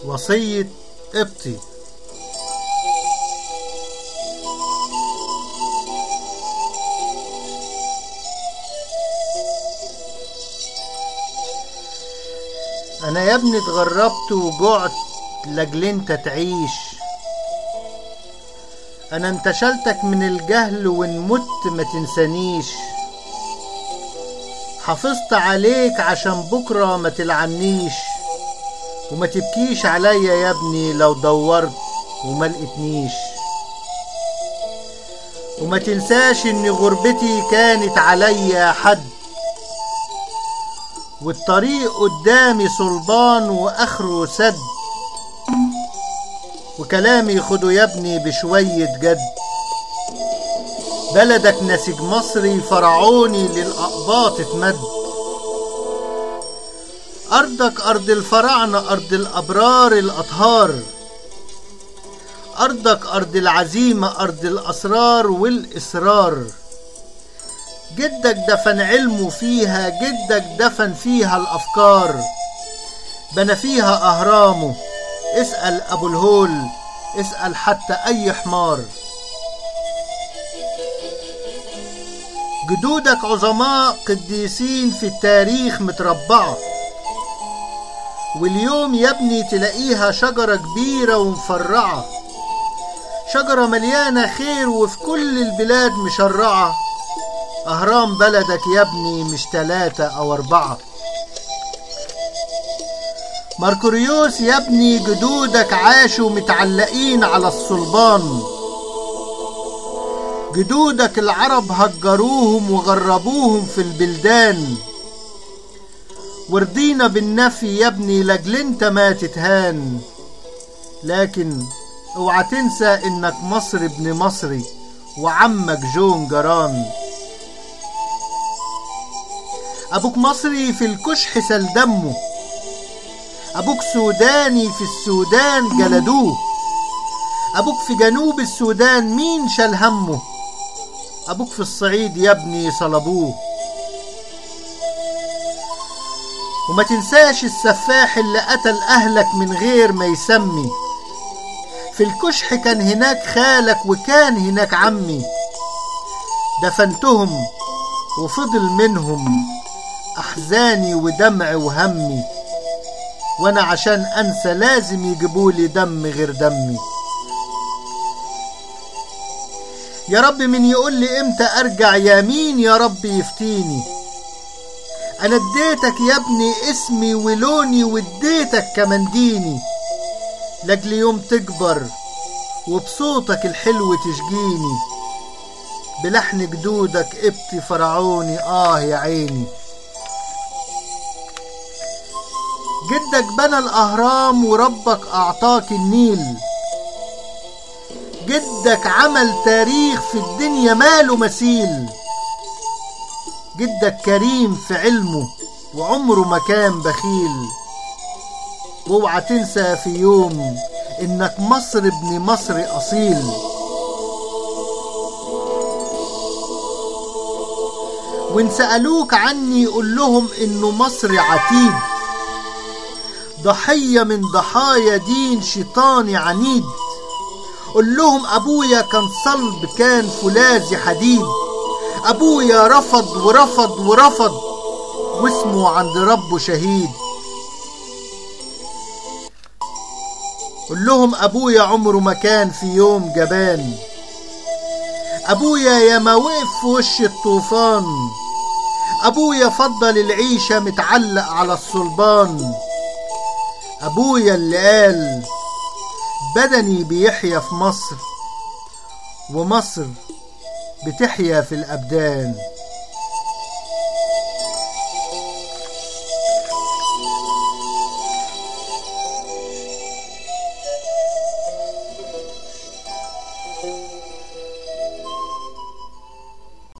وصية قبطي انا يا ابني اتغربت وجعت لاجل انت تعيش انا انتشلتك من الجهل وان مت ما تنسانيش حافظت عليك عشان بكرة ما تلعنيش وما تبكيش عليا يا ابني لو دورت وما لقيتنيش وما تنساش ان غربتي كانت عليا حد والطريق قدامي صلبان واخره سد وكلامي خده يا ابني بشوية جد بلدك نسيج مصري فرعوني للأقباط اتمد أرضك أرض الفراعنة أرض الأبرار الأطهار أرضك أرض العزيمة أرض الأسرار والإصرار جدك دفن علمه فيها جدك دفن فيها الأفكار بنى فيها أهرامه اسأل أبو الهول اسأل حتى أي حمار جدودك عظماء قديسين في التاريخ متربعة واليوم يا ابني تلاقيها شجرة كبيرة ومفرعة شجرة مليانة خير وفي كل البلاد مشرعة أهرام بلدك يا ابني مش تلاتة أو أربعة مركوريوس يا ابني جدودك عاشوا متعلقين على الصلبان جدودك العرب هجروهم وغربوهم في البلدان ورضينا بالنفي يا ابني لاجل انت ما تتهان لكن اوعى تنسى انك مصر ابن مصري وعمك جون جران ابوك مصري في الكشح سل دمه ابوك سوداني في السودان جلدوه ابوك في جنوب السودان مين شال همه ابوك في الصعيد يا ابني صلبوه وما تنساش السفاح اللي قتل اهلك من غير ما يسمي في الكشح كان هناك خالك وكان هناك عمي دفنتهم وفضل منهم احزاني ودمع وهمي وانا عشان انسى لازم يجيبولي دم غير دمي يا رب من يقول لي امتى ارجع يا مين يا رب يفتيني انا اديتك يا ابني اسمي ولوني واديتك كمان ديني لاجل يوم تكبر وبصوتك الحلو تشجيني بلحن جدودك ابتي فرعوني اه يا عيني جدك بنى الاهرام وربك اعطاك النيل جدك عمل تاريخ في الدنيا ماله مثيل جدك كريم في علمه وعمره ما كان بخيل واوعى تنسى في يوم انك مصر ابن مصر اصيل وان سألوك عني قول لهم انه مصر عتيد ضحية من ضحايا دين شيطاني عنيد قول لهم ابويا كان صلب كان فولاذي حديد ابويا رفض ورفض ورفض واسمه عند ربه شهيد قول لهم ابويا عمره ما كان في يوم جبان ابويا يا ما وقف في وش الطوفان ابويا فضل العيشة متعلق على الصلبان ابويا اللي قال بدني بيحيا في مصر ومصر بتحيا في الابدان